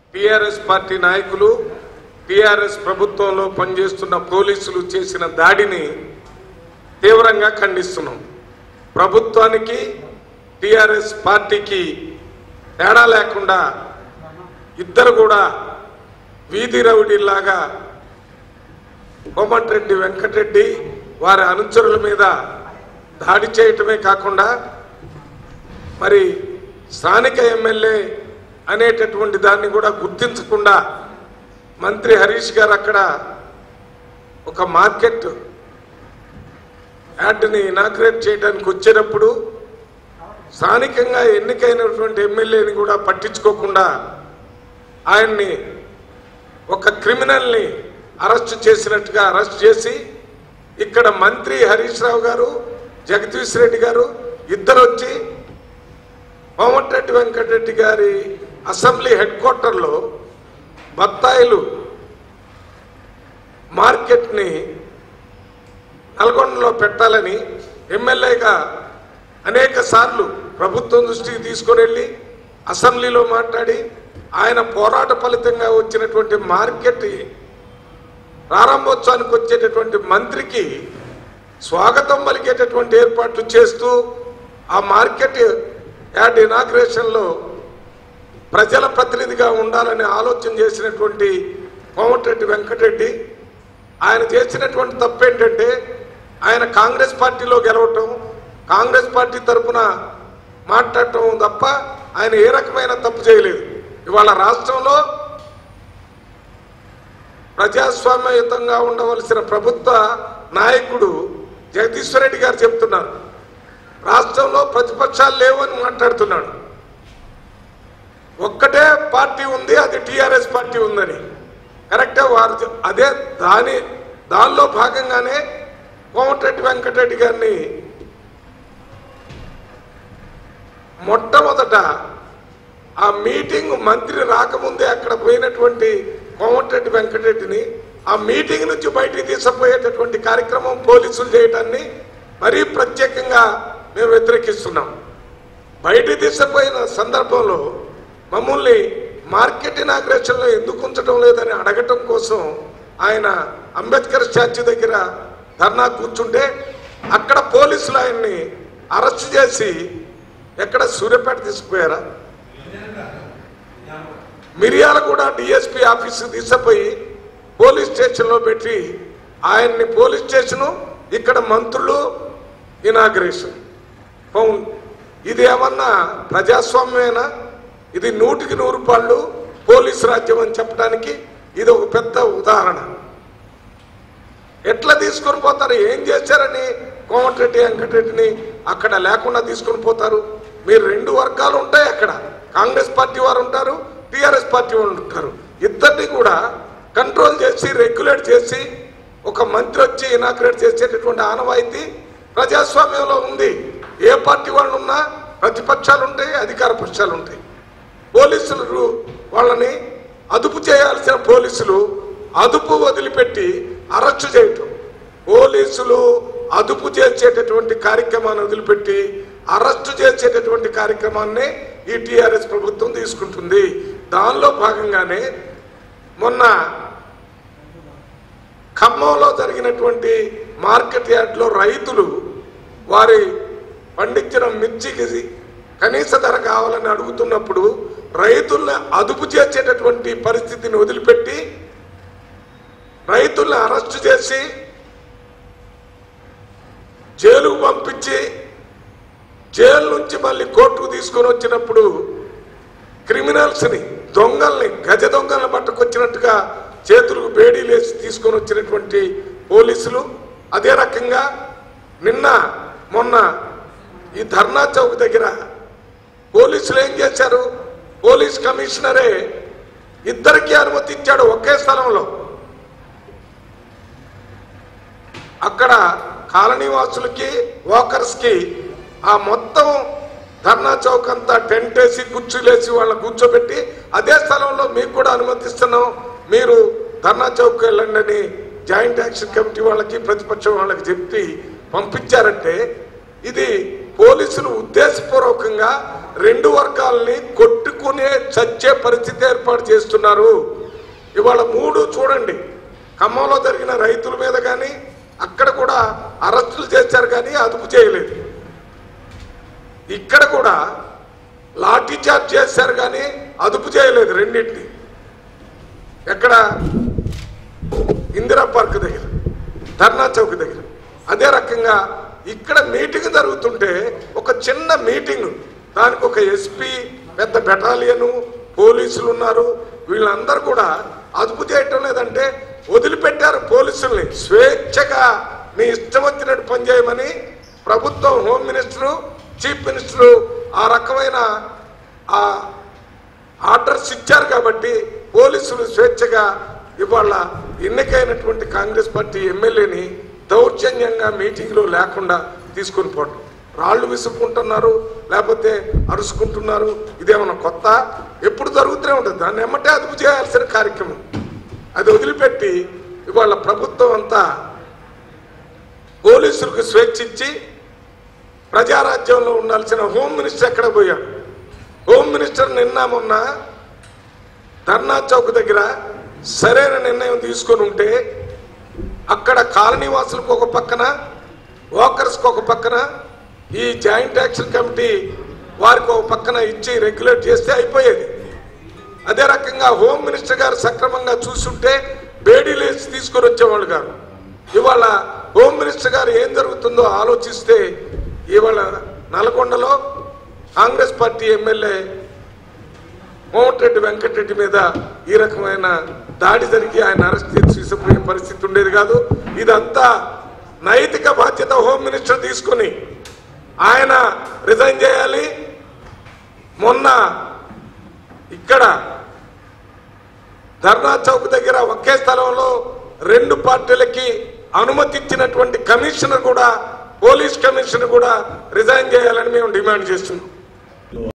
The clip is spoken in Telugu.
టిఆర్ఎస్ పార్టీ నాయకులు టిఆర్ఎస్ ప్రభుత్వంలో పనిచేస్తున్న పోలీసులు చేసిన దాడిని తీవ్రంగా ఖండిస్తున్నాం ప్రభుత్వానికి టిఆర్ఎస్ పార్టీకి తేడా లేకుండా ఇద్దరు కూడా వీధి రౌడీలాగా కోమటిరెడ్డి వెంకటరెడ్డి వారి అనుచరుల మీద దాడి చేయటమే కాకుండా మరి స్థానిక ఎమ్మెల్యే అనేటటువంటి దాన్ని కూడా గుర్తించకుండా మంత్రి హరీష్ గారు అక్కడ ఒక మార్కెట్ యాడ్ని ఇనాగ్రేట్ చేయడానికి వచ్చేటప్పుడు స్థానికంగా ఎన్నికైనటువంటి ఎమ్మెల్యేని కూడా పట్టించుకోకుండా ఆయన్ని ఒక క్రిమినల్ని అరెస్ట్ చేసినట్టుగా అరెస్ట్ చేసి ఇక్కడ మంత్రి హరీష్ రావు గారు జగదీష్ రెడ్డి గారు ఇద్దరు వచ్చి కోమటిరెడ్డి వెంకటరెడ్డి గారి అసెంబ్లీ హెడ్ క్వార్టర్లో బత్తాయిలు మార్కెట్ని నల్గొండలో పెట్టాలని ఎమ్మెల్యేగా అనేక సార్లు ప్రభుత్వం దృష్టికి తీసుకొని వెళ్ళి అసెంబ్లీలో మాట్లాడి ఆయన పోరాట ఫలితంగా వచ్చినటువంటి మార్కెట్ ప్రారంభోత్సవానికి వచ్చేటటువంటి మంత్రికి స్వాగతం పలికేటటువంటి ఏర్పాట్లు చేస్తూ ఆ మార్కెట్ యాడ్ ఇనాగ్రేషన్లో ప్రజల ప్రతినిధిగా ఉండాలని ఆలోచన చేసినటువంటి కోమటిరెడ్డి వెంకటరెడ్డి ఆయన చేసినటువంటి తప్పు ఏంటంటే ఆయన కాంగ్రెస్ పార్టీలో గెలవటం కాంగ్రెస్ పార్టీ తరఫున మాట్లాడటం తప్ప ఆయన ఏ రకమైన తప్పు చేయలేదు ఇవాళ రాష్ట్రంలో ప్రజాస్వామ్యయుతంగా ఉండవలసిన ప్రభుత్వ నాయకుడు జగదీశ్వర్ రెడ్డి గారు చెప్తున్నారు రాష్ట్రంలో ప్రతిపక్షాలు లేవు అని మాట్లాడుతున్నాడు ఒక్కటే పార్టీ ఉంది అది టిఆర్ఎస్ పార్టీ ఉందని కరెక్టే వారు చె- అదే దాని దానిలో భాగంగానే కోమటిరెడ్డి వెంకటరెడ్డి గారిని మొట్టమొదట ఆ మీటింగ్ మంత్రి రాకముందే అక్కడ పోయినటువంటి కోమటిరెడ్డి వెంకటరెడ్డిని ఆ మీటింగ్ నుంచి బయటికి తీసుకుపోయేటటువంటి కార్యక్రమం పోలీసులు చేయడాన్ని మరీ ప్రత్యేకంగా మేము వ్యతిరేకిస్తున్నాం బయటికి తీసుకుపోయిన సందర్భంలో మమ్మల్ని మార్కెట్ ఇనాగ్రేషన్లో ఎందుకు ఉంచడం లేదని అడగటం కోసం ఆయన అంబేద్కర్ స్టాచ్యూ దగ్గర ధర్నా కూర్చుంటే అక్కడ పోలీసులు ఆయన్ని అరెస్ట్ చేసి ఎక్కడ సూర్యాపేట తీసుకుపోయారా మిరియాల కూడా డిఎస్పీ ఆఫీసు తీసుకుపోయి పోలీస్ స్టేషన్లో పెట్టి ఆయన్ని పోలీస్ స్టేషను ఇక్కడ మంత్రులు ఇనాగ్రేషన్ పౌన్ ఇది ఏమన్నా ప్రజాస్వామ్యమేనా ఇది నూటికి నూరు పాళ్ళు పోలీసు రాజ్యం అని చెప్పడానికి ఇది ఒక పెద్ద ఉదాహరణ ఎట్లా తీసుకొని పోతారు ఏం చేశారని కోమటిరెడ్డి వెంకటరెడ్డిని అక్కడ లేకుండా తీసుకొని పోతారు మీరు రెండు వర్గాలు ఉంటాయి అక్కడ కాంగ్రెస్ పార్టీ వారు ఉంటారు టిఆర్ఎస్ పార్టీ వాళ్ళు ఉంటారు ఇద్దరిని కూడా కంట్రోల్ చేసి రెగ్యులేట్ చేసి ఒక మంత్రి వచ్చి ఇనాగ్రేట్ చేసేటటువంటి ఆనవాయితీ ప్రజాస్వామ్యంలో ఉంది ఏ పార్టీ వాళ్ళు ఉన్నా ప్రతిపక్షాలు ఉంటాయి అధికార పక్షాలు ఉంటాయి పోలీసులు వాళ్ళని అదుపు చేయాల్సిన పోలీసులు అదుపు వదిలిపెట్టి అరెస్టు చేయటం పోలీసులు అదుపు చేసేటటువంటి కార్యక్రమాన్ని వదిలిపెట్టి అరెస్టు చేసేటటువంటి కార్యక్రమాన్ని ఈ టిఆర్ఎస్ ప్రభుత్వం తీసుకుంటుంది దానిలో భాగంగానే మొన్న ఖమ్మంలో జరిగినటువంటి మార్కెట్ యార్డ్లో రైతులు వారి పండించిన మిర్చికి కనీస ధర కావాలని అడుగుతున్నప్పుడు రైతుల్ని అదుపు చేసేటటువంటి పరిస్థితిని వదిలిపెట్టి రైతుల్ని అరెస్ట్ చేసి జైలుకు పంపించి జైలు నుంచి మళ్ళీ కోర్టుకు తీసుకొని వచ్చినప్పుడు క్రిమినల్స్ని దొంగల్ని గజ దొంగల్ని పట్టుకొచ్చినట్టుగా చేతులకు బేడీలేసి తీసుకొని వచ్చినటువంటి పోలీసులు అదే రకంగా నిన్న మొన్న ఈ ధర్నా చౌక్ దగ్గర పోలీసులు ఏం చేశారు పోలీస్ కమిషనరే ఇద్దరికి అనుమతి ఇచ్చాడు ఒకే స్థలంలో అక్కడ కాలనీవాసులకి వాకర్స్కి ఆ మొత్తం ధర్నా చౌక్ అంతా టెంట్ వేసి కుర్చీలేసి వాళ్ళని కూర్చోబెట్టి అదే స్థలంలో మీకు కూడా అనుమతిస్తున్నాం మీరు ధర్నా చౌక్ వెళ్ళండి అని జాయింట్ యాక్షన్ కమిటీ వాళ్ళకి ప్రతిపక్షం వాళ్ళకి చెప్పి పంపించారంటే ఇది పోలీసులు ఉద్దేశపూర్వకంగా రెండు వర్గాలని కొట్టుకునే చచ్చే పరిస్థితి ఏర్పాటు చేస్తున్నారు ఇవాళ మూడు చూడండి ఖమ్మంలో జరిగిన రైతుల మీద కానీ అక్కడ కూడా అరెస్టులు చేశారు కానీ అదుపు చేయలేదు ఇక్కడ కూడా లాఠీ చార్జ్ చేశారు కానీ అదుపు చేయలేదు రెండింటిని ఎక్కడ ఇందిరా పార్క్ దగ్గర ధర్నా చౌక్ దగ్గర అదే రకంగా ఇక్కడ మీటింగ్ జరుగుతుంటే ఒక చిన్న మీటింగ్ దానికి ఒక ఎస్పీ పెద్ద బెటాలియను పోలీసులు ఉన్నారు వీళ్ళందరూ కూడా అదుపు చేయటం లేదంటే వదిలిపెట్టారు పోలీసుల్ని స్వేచ్ఛగా నీ ఇష్టం వచ్చినట్టు పనిచేయమని ప్రభుత్వం హోమ్ మినిస్టరు చీఫ్ మినిస్టరు ఆ రకమైన ఆ ఆర్డర్స్ ఇచ్చారు కాబట్టి పోలీసులు స్వేచ్ఛగా ఇవాళ ఎన్నికైనటువంటి కాంగ్రెస్ పార్టీ ఎమ్మెల్యేని దౌర్జన్యంగా మీటింగ్లో లేకుండా తీసుకొని పోవడం రాళ్ళు విసుక్కుంటున్నారు లేకపోతే అరుచుకుంటున్నారు ఇదేమన్నా కొత్త ఎప్పుడు జరుగుతూనే ఉంటుంది దాన్ని ఎమ్మటే అదుపు చేయాల్సిన కార్యక్రమం అది వదిలిపెట్టి ఇవాళ ప్రభుత్వం అంతా పోలీసులకు స్వేచ్ఛ ఇచ్చి ప్రజారాజ్యంలో ఉండాల్సిన హోమ్ మినిస్టర్ ఎక్కడ పోయాడు హోమ్ మినిస్టర్ నిన్న మొన్న ధర్నా చౌక్ దగ్గర సరైన నిర్ణయం తీసుకొని ఉంటే అక్కడ కాలనీ వాసులకు ఒక పక్కన వాకర్స్కి ఒక పక్కన ఈ జాయింట్ యాక్షన్ కమిటీ వారికి ఒక పక్కన ఇచ్చి రెగ్యులేట్ చేస్తే అయిపోయేది అదే రకంగా హోమ్ మినిస్టర్ గారు సక్రమంగా చూసుంటే బేడీలేసి తీసుకొని వచ్చేవాళ్ళు గారు ఇవాళ హోమ్ మినిస్టర్ గారు ఏం జరుగుతుందో ఆలోచిస్తే ఇవాళ నల్గొండలో కాంగ్రెస్ పార్టీ ఎమ్మెల్యే కోమటిరెడ్డి వెంకటరెడ్డి మీద ఈ రకమైన దాడి జరిగి ఆయన అరెస్ట్ చేసి తీసుకుపోయే పరిస్థితి ఉండేది కాదు ఇదంతా నైతిక బాధ్యత హోమ్ మినిస్టర్ తీసుకొని ఆయన రిజైన్ చేయాలి మొన్న ఇక్కడ ధర్నా చౌక్ దగ్గర ఒకే స్థలంలో రెండు పార్టీలకి అనుమతి ఇచ్చినటువంటి కమిషనర్ కూడా పోలీస్ కమిషనర్ కూడా రిజైన్ చేయాలని మేము డిమాండ్ చేస్తున్నాం